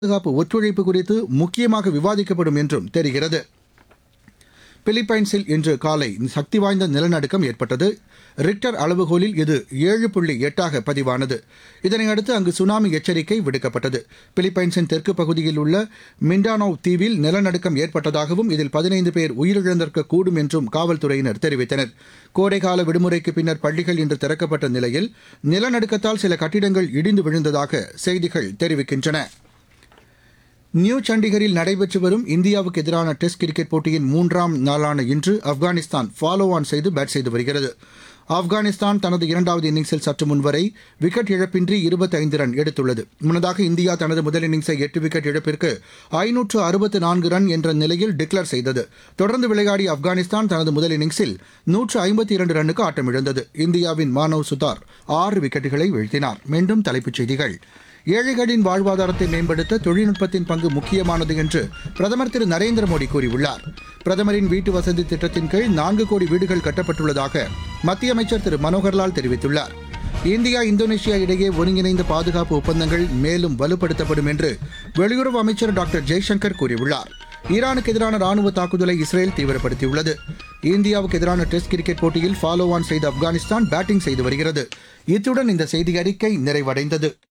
பாதுகாப்பு ஒத்துழைப்பு குறித்து முக்கியமாக விவாதிக்கப்படும் என்றும் தெரிகிறது பிலிப்பைன்ஸில் இன்று காலை சக்தி வாய்ந்த நிலநடுக்கம் ஏற்பட்டது ரிக்டர் அளவுகோலில் இது ஏழு புள்ளி எட்டாக பதிவானது இதனையடுத்து அங்கு சுனாமி எச்சரிக்கை விடுக்கப்பட்டது பிலிப்பைன்ஸின் தெற்கு பகுதியில் உள்ள மிண்டானோவ் தீவில் நிலநடுக்கம் ஏற்பட்டதாகவும் இதில் பதினைந்து பேர் உயிரிழந்திருக்கக்கூடும் என்றும் காவல்துறையினர் தெரிவித்தனர் கோடைகால விடுமுறைக்கு பின்னர் பள்ளிகள் இன்று திறக்கப்பட்ட நிலையில் நிலநடுக்கத்தால் சில கட்டிடங்கள் இடிந்து விழுந்ததாக செய்திகள் தெரிவிக்கின்றன நியூ சண்டிகரில் நடைபெற்று வரும் இந்தியாவுக்கு எதிரான டெஸ்ட் கிரிக்கெட் போட்டியின் மூன்றாம் நாளான இன்று ஆப்கானிஸ்தான் ஃபாலோ ஆன் செய்து பேட் செய்து வருகிறது ஆப்கானிஸ்தான் தனது இரண்டாவது இன்னிங்ஸில் சற்று முன்வரை விக்கெட் இழப்பின்றி இருபத்தைந்து ரன் எடுத்துள்ளது முன்னதாக இந்தியா தனது முதல் இன்னிங்ஸை எட்டு விக்கெட் இழப்பிற்கு ஐநூற்று அறுபத்து நான்கு ரன் என்ற நிலையில் டிக்ளேர் செய்தது தொடர்ந்து விளையாடிய ஆப்கானிஸ்தான் தனது முதல் இன்னிங்ஸில் நூற்று ஐம்பத்தி இரண்டு ரன்னுக்கு ஆட்டமிழந்தது இந்தியாவின் மானவ் சுதார் ஆறு விக்கெட்டுகளை வீழ்த்தினார் மீண்டும் தலைப்புச் செய்திகள் ஏழைகளின் வாழ்வாதாரத்தை மேம்படுத்த தொழில்நுட்பத்தின் பங்கு முக்கியமானது என்று பிரதமர் திரு நரேந்திர மோடி கூறியுள்ளார் பிரதமரின் வீட்டு வசதி திட்டத்தின் கீழ் நான்கு கோடி வீடுகள் கட்டப்பட்டுள்ளதாக மத்திய அமைச்சர் திரு மனோகர்லால் தெரிவித்துள்ளார் இந்தியா இந்தோனேஷியா இடையே ஒருங்கிணைந்த பாதுகாப்பு ஒப்பந்தங்கள் மேலும் வலுப்படுத்தப்படும் என்று வெளியுறவு அமைச்சர் டாக்டர் ஜெய்சங்கர் கூறியுள்ளார் ஈரானுக்கு எதிரான ராணுவ தாக்குதலை இஸ்ரேல் தீவிரப்படுத்தியுள்ளது இந்தியாவுக்கு எதிரான டெஸ்ட் கிரிக்கெட் போட்டியில் ஃபாலோ ஆன் செய்த ஆப்கானிஸ்தான் பேட்டிங் செய்து வருகிறது இத்துடன் இந்த செய்தி அறிக்கை நிறைவடைந்தது